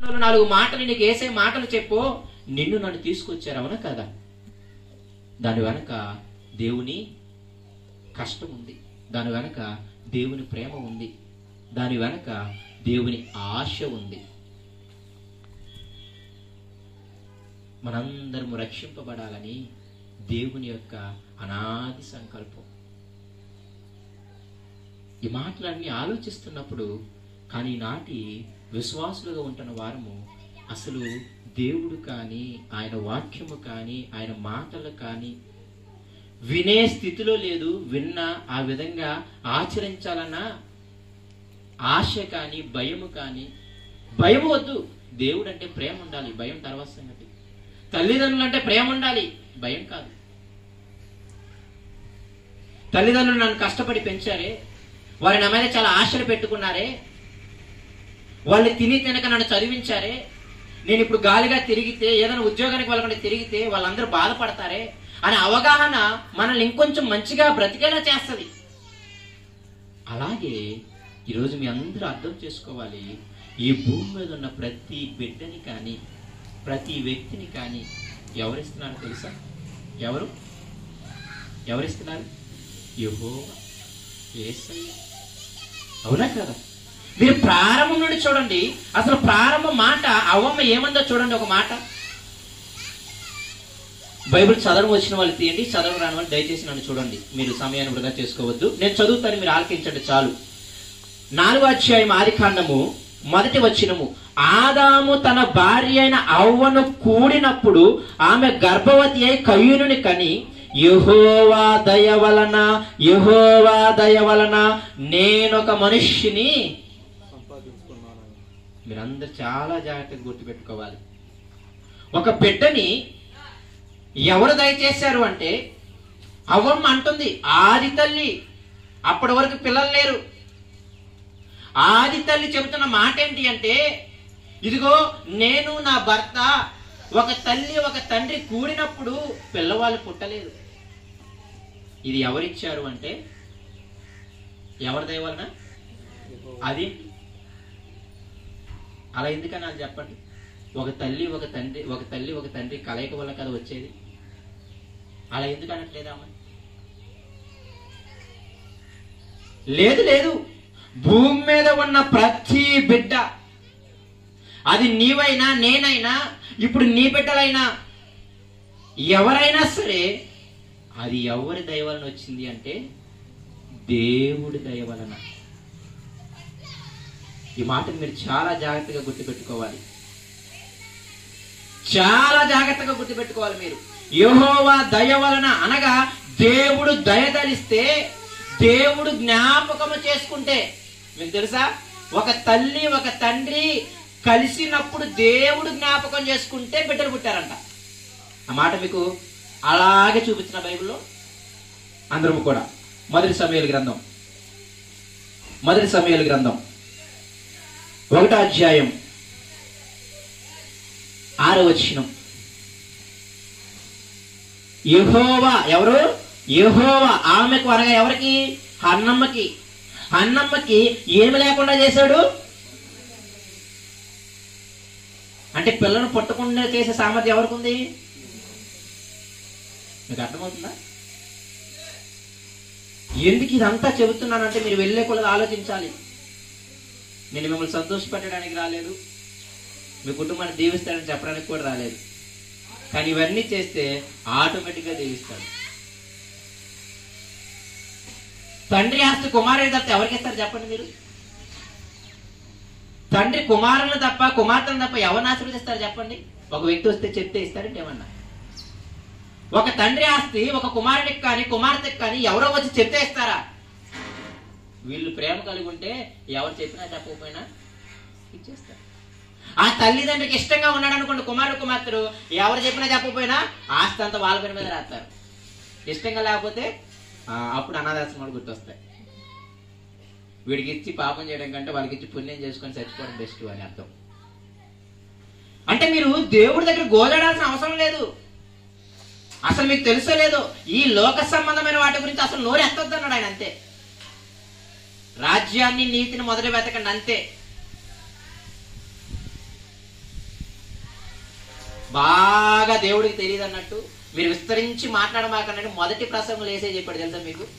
నాలుగు మాటలు నీకు వేసే మాటలు చెప్పు నిన్ను నన్ను తీసుకొచ్చారు అవునా కదా దాని వెనక దేవుని కష్టం ఉంది దాని వెనక దేవుని ప్రేమ ఉంది దాని వెనక దేవుని ఆశ ఉంది మనందరము రక్షింపబడాలని దేవుని యొక్క అనాది సంకల్పం ఈ మాటలన్నీ ఆలోచిస్తున్నప్పుడు కానీ నాటి విశ్వాసులుగా ఉంటున్న వారము అసలు దేవుడు కానీ ఆయన వాక్యము కానీ ఆయన మాటలు కానీ వినే స్థితిలో లేదు విన్న ఆ విధంగా ఆచరించాలన్న ఆశ కానీ భయము కానీ భయం వద్దు దేవుడు అంటే ప్రేమ ఉండాలి భయం తర్వాత సంగతి తల్లిదండ్రులు అంటే ప్రేమ ఉండాలి భయం కాదు తల్లిదండ్రులు నన్ను కష్టపడి పెంచారే వారి నా మీద చాలా ఆశలు పెట్టుకున్నారే వాళ్ళు తిని తినక నన్ను చదివించారే నేను ఇప్పుడు గాలిగా తిరిగితే ఏదైనా ఉద్యోగానికి వెళ్ళకుండా తిరిగితే వాళ్ళందరూ బాధపడతారే అనే అవగాహన మనల్ని ఇంకొంచెం మంచిగా బ్రతికేలా చేస్తుంది అలాగే ఈరోజు మీ అందరూ అర్థం చేసుకోవాలి ఈ భూమి మీద ఉన్న ప్రతి బిడ్డని కానీ ప్రతి వ్యక్తిని కానీ ఎవరిస్తున్నారు తెలుసా ఎవరు ఎవరిస్తున్నారు యెహోవా యేసయ్య అవునా కదా మీరు ప్రారంభం నుండి చూడండి అసలు ప్రారంభ మాట అవ్వమ్మ ఏమందో చూడండి ఒక మాట బైబిల్ చదవడం వచ్చిన వాళ్ళు తీయండి చదవడం రాని వాళ్ళు దయచేసి నన్ను చూడండి మీరు సమయాన్ని వృధా చేసుకోవద్దు నేను చదువుతాను మీరు ఆలకించండి చాలు నాలుగో అధ్యాయం ఆది కాండము మొదటి వచ్చినము ఆదాము తన భార్య అయిన అవ్వను కూడినప్పుడు ఆమె గర్భవతి అయి కయ్యూనుని కని యహోవా దయ వలన యహోవా దయ వలన నేనొక మనుష్యుని సంపాదించుకున్నానని మీరందరూ చాలా జాగ్రత్తగా గుర్తుపెట్టుకోవాలి ఒక బిడ్డని ఎవరు దయచేశారు అంటే అవ్వమ్మ అంటుంది ఆది తల్లి అప్పటి వరకు పిల్లలు లేరు ఆది తల్లి చెబుతున్న మాట ఏంటి అంటే ఇదిగో నేను నా భర్త ఒక తల్లి ఒక తండ్రి కూడినప్పుడు పిల్లవాళ్ళు పుట్టలేదు ఇది ఎవరిచ్చారు అంటే ఎవరి దయ వలన అది అలా ఎందుకని అది చెప్పండి ఒక తల్లి ఒక తండ్రి ఒక తల్లి ఒక తండ్రి కలయిక వల్ల కదా వచ్చేది అలా ఎందుకు అనట్లేదా అమ్మ లేదు లేదు భూమి మీద ఉన్న ప్రతి బిడ్డ అది నీవైనా నేనైనా ఇప్పుడు నీ బిడ్డలైనా ఎవరైనా సరే అది ఎవరి దయ వలన వచ్చింది అంటే దేవుడి దయ వలన ఈ మాటను మీరు చాలా జాగ్రత్తగా గుర్తుపెట్టుకోవాలి చాలా జాగ్రత్తగా గుర్తుపెట్టుకోవాలి మీరు యెహోవా దయ వలన అనగా దేవుడు దయదలిస్తే దేవుడు జ్ఞాపకము చేసుకుంటే మీకు తెలుసా ఒక తల్లి ఒక తండ్రి కలిసినప్పుడు దేవుడు జ్ఞాపకం చేసుకుంటే బిడ్డలు పుట్టారంట ఆ మాట మీకు అలాగే చూపించిన బైబిల్లో అందరము కూడా మొదటి సమయాల గ్రంథం మొదటి సమయాల గ్రంథం ఒకటో అధ్యాయం ఆరో వచనం యెహోవా ఎవరు యెహోవా ఆమెకు అనగా ఎవరికి అన్నమ్మకి అన్నమ్మకి ఏమి లేకుండా చేశాడు అంటే పిల్లను పుట్టకుండా చేసే సామర్థ్యం ఎవరికి ఉంది మీకు అర్థమవుతుందా ఎందుకు ఇదంతా చెబుతున్నానంటే మీరు వెళ్ళే కొలది ఆలోచించాలి నేను మిమ్మల్ని సంతోషపెట్టడానికి రాలేదు మీ కుటుంబాన్ని దీవిస్తాడని చెప్పడానికి కూడా రాలేదు కానీ ఇవన్నీ చేస్తే ఆటోమేటిక్గా దీవిస్తాడు తండ్రి ఆస్తి కుమారుడు తప్ప ఎవరికి ఇస్తారు చెప్పండి మీరు తండ్రి కుమారులను తప్ప కుమార్తెను తప్ప ఎవరిని ఆశీర్వదిస్తారు చెప్పండి ఒక వ్యక్తి వస్తే చెప్తే ఇస్తారంటే ఏమన్నా ఒక తండ్రి ఆస్తి ఒక కుమారుడికి కానీ కుమార్తెకి కానీ ఎవరో వచ్చి చెప్తే ఇస్తారా వీళ్ళు ప్రేమ కలిగి ఉంటే ఎవరు చెప్పినా చెప్పకపోయినా ఇచ్చేస్తారు ఆ తల్లిదండ్రికి ఇష్టంగా ఉన్నాడు అనుకోండి కుమారుడు కుమార్తెలు ఎవరు చెప్పినా చెప్పకపోయినా ఆస్తి అంతా వాళ్ళ పేరు మీద రాస్తారు ఇష్టంగా లేకపోతే ఆ, అప్పుడు అనాథాశ్రమాలు గుర్తొస్తాయి వీడికి ఇచ్చి పాపం చేయడం కంటే వాళ్ళకి ఇచ్చి పుణ్యం చేసుకొని చచ్చిపోవడం బెస్ట్ అని అర్థం అంటే మీరు దేవుడి దగ్గర గోజాడాల్సిన అవసరం లేదు అసలు మీకు తెలుసో లేదో ఈ లోక సంబంధమైన వాటి గురించి అసలు నోరు ఎత్తొద్దు అన్నాడు ఆయన అంతే రాజ్యాన్ని నీతిని మొదలు వెతకండి అంతే బాగా దేవుడికి తెలియదు అన్నట్టు మీరు విస్తరించి మాట్లాడమాకండి మొదటి ప్రసంగంలో వేసే చెప్పాడు తెలుసా మీకు